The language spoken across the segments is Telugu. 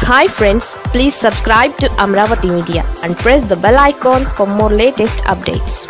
hi friends please subscribe to Amaravati media and press the bell icon for more latest updates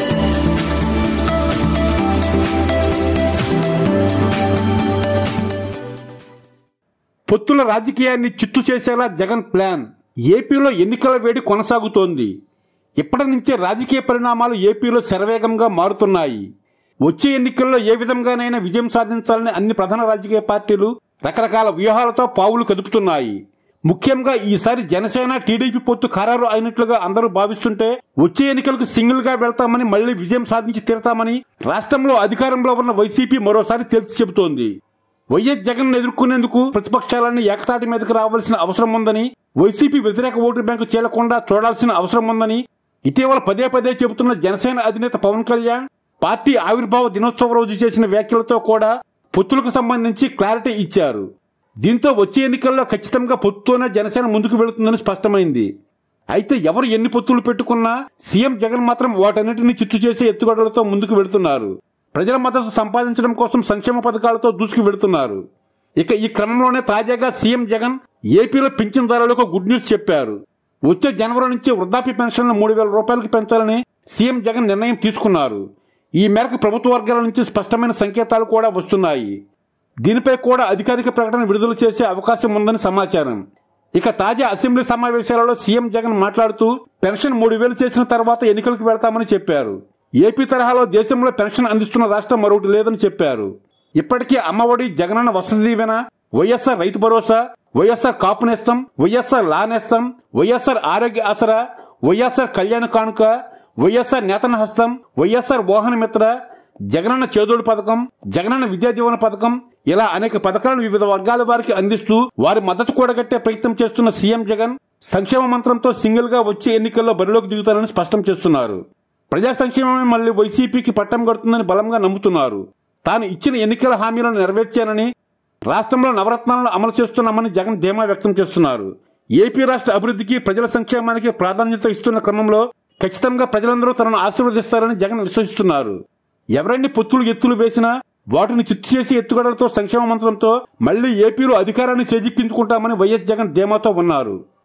పొత్తుల రాజకీయాన్ని చిత్తు చేసేలా జగన్ ప్లాన్ ఏపీలో ఎన్నికల వేడి కొనసాగుతోంది ఇప్పటి నుంచే రాజకీయ పరిణామాలు ఏపీలో శరవేగంగా మారుతున్నాయి వచ్చే ఎన్నికల్లో ఏ విధంగానైనా విజయం సాధించాలని అన్ని ప్రధాన రాజకీయ పార్టీలు రకరకాల వ్యూహాలతో పావులు కదుపుతున్నాయి ముఖ్యంగా ఈసారి జనసేన టీడీపీ పొత్తు ఖరారు అయినట్లుగా అందరూ భావిస్తుంటే వచ్చే ఎన్నికలకు సింగిల్ గా వెళ్తామని మళ్లీ విజయం సాధించి తీరతామని రాష్ట్రంలో అధికారంలో ఉన్న వైసీపీ మరోసారి తేల్చి చెబుతోంది వైఎస్ జగన్ ఎదుర్కొనేందుకు ప్రతిపక్షాలన్నీ ఏకతాటి మీదకు రావాల్సిన అవసరం ఉందని వైసీపీ వ్యతిరేక ఓటు బ్యాంకు చేలకుండా చూడాల్సిన అవసరం ఉందని ఇటీవల పదే పదే చెబుతున్న జనసేన అధినేత పవన్ కళ్యాణ్ పార్టీ ఆవిర్భావ దినోత్సవ రోజు చేసిన వ్యాఖ్యలతో కూడా పొత్తులకు సంబంధించి క్లారిటీ ఇచ్చారు దీంతో వచ్చే ఎన్నికల్లో ఖచ్చితంగా పొత్తుతోనే జనసేన ముందుకు వెళుతుందని స్పష్టమైంది అయితే ఎవరు ఎన్ని పొత్తులు పెట్టుకున్నా సీఎం జగన్ మాత్రం వాటన్నిటిని చిత్తు చేసే ఎత్తుగడలతో ముందుకు వెళుతున్నారు ప్రజల మద్దతు సంపాదించడం కోసం సంక్షేమ పథకాలతో దూసుకు వెళుతున్నారు ఇక ఈ క్రమంలోనే తాజాగా సీఎం జగన్ ఏపీలో పింఛన్ ధరలకు గుడ్ న్యూస్ చెప్పారు వచ్చే జనవరి నుంచి వృద్ధాప్య పెన్షన్లు మూడు వేల రూపాయలకు పెంచాలని సీఎం జగన్ నిర్ణయం తీసుకున్నారు ఈ మేరకు ప్రభుత్వ వర్గాల నుంచి స్పష్టమైన సంకేతాలు కూడా వస్తున్నాయి దీనిపై కూడా అధికారిక ప్రకటన విడుదల చేసే అవకాశం ఉందని సమాచారం ఇక తాజా అసెంబ్లీ సమావేశాలలో సీఎం జగన్ మాట్లాడుతూ పెన్షన్ మూడు వేలు చేసిన తర్వాత ఎన్నికలకు వెళ్తామని చెప్పారు ఏపీ తరహాలో దేశంలో పెన్షన్ అందిస్తున్న రాష్ట్రం మరొకటి లేదని చెప్పారు ఇప్పటికే అమ్మఒడి జగనన్న వసతి దీవెన వైఎస్ఆర్ రైతు భరోసా వైఎస్ఆర్ కాపు నేస్తం వైఎస్ఆర్ లా నేస్తం వైఎస్ఆర్ ఆరోగ్య ఆసరా వైఎస్ఆర్ కళ్యాణ కానుక వైఎస్ఆర్ నేతన హస్తం వైఎస్ఆర్ వాహన మిత్ర జగనన్న చేదోడు పథకం జగనన్న విద్యా దీవెన పథకం ఇలా అనేక పథకాలను వివిధ వర్గాల వారికి అందిస్తూ వారి మద్దతు కూడగట్టే ప్రయత్నం చేస్తున్న సీఎం జగన్ సంక్షేమ మంత్రంతో సింగిల్ గా వచ్చే ఎన్నికల్లో బరిలోకి దిగుతారని స్పష్టం చేస్తున్నారు ప్రజా సంక్షేమమే మళ్లీ వైసీపీకి పట్టం కడుతుందని బలంగా నమ్ముతున్నారు తాను ఇచ్చిన ఎన్నికల హామీలను నెరవేర్చానని రాష్ట్రంలో నవరత్నాలను అమలు చేస్తున్నామని జగన్ ధీమా వ్యక్తం చేస్తున్నారు ఏపీ రాష్ట్ర అభివృద్ధికి ప్రజల సంక్షేమానికి ప్రాధాన్యత ఇస్తున్న క్రమంలో ఖచ్చితంగా ప్రజలందరూ తనను ఆశీర్వదిస్తారని జగన్ విశ్వసిస్తున్నారు ఎవరెన్ని పొత్తులు ఎత్తులు వేసినా వాటిని చిత్తు చేసి ఎత్తుగడలతో సంక్షేమ మంత్రంతో మళ్లీ ఏపీలో అధికారాన్ని చేజిక్కించుకుంటామని వైఎస్ జగన్ ధీమాతో ఉన్నారు